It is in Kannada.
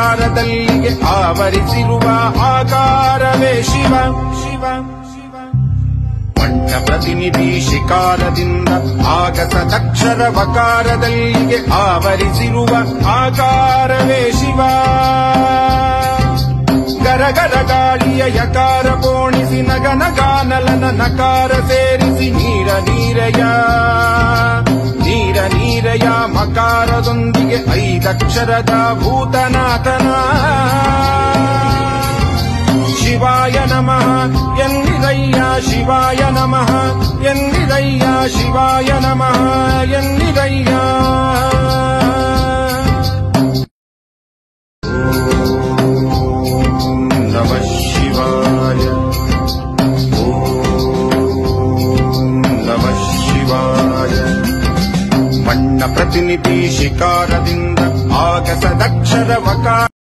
ಶಿಕಾರದಲ್ಲಿಗೆ ಆವರಿಸಿರುವ ಆಕಾರವೇ ಶಿವ ಶಿವ ಶಿವ ಮಣ್ಣ ಪ್ರತಿನಿಧಿ ಶಿಕಾರದಿಂದ ಆಗಸದಕ್ಷರ ವಕಾರದಲ್ಲಿಗೆ ಆವರಿಸಿರುವ ಆಕಾರವೇ ಶಿವ ಗರಗರ ಗಾಳಿಯ ಯಕಾರ ಪೋಣಿಸಿ ನಗನಗಾನಲನ ನಕಾರ ಸೇರಿಸಿ ನೀರ ನೀರಯ ನೀರ ನೀರಯ ಮಕಾರದೊಂದಿಗೆ ಐದಕ್ಷರದ ಭೂತನಾಥನ ಶಿವಾಯ ನಮಃ ಎನ್ನಿರಯ್ಯ ಶಿವಾಯ ನಮಃ ಎನ್ನಿರಯ್ಯ ಶಿವಾಯ ನಮಃ ಎನ್ನಿರಯ್ಯ ಓಂ ನಮಃ ಶಿವಾಯ ಓಂ ನಮಃ ಶಿವಾಯ ಮಣ್ಣ ಪ್ರತಿನಿಧಿ ಶಿಕಾರದಿಂದ ಆಗಸದಕ್ಷರ ವಕಾರ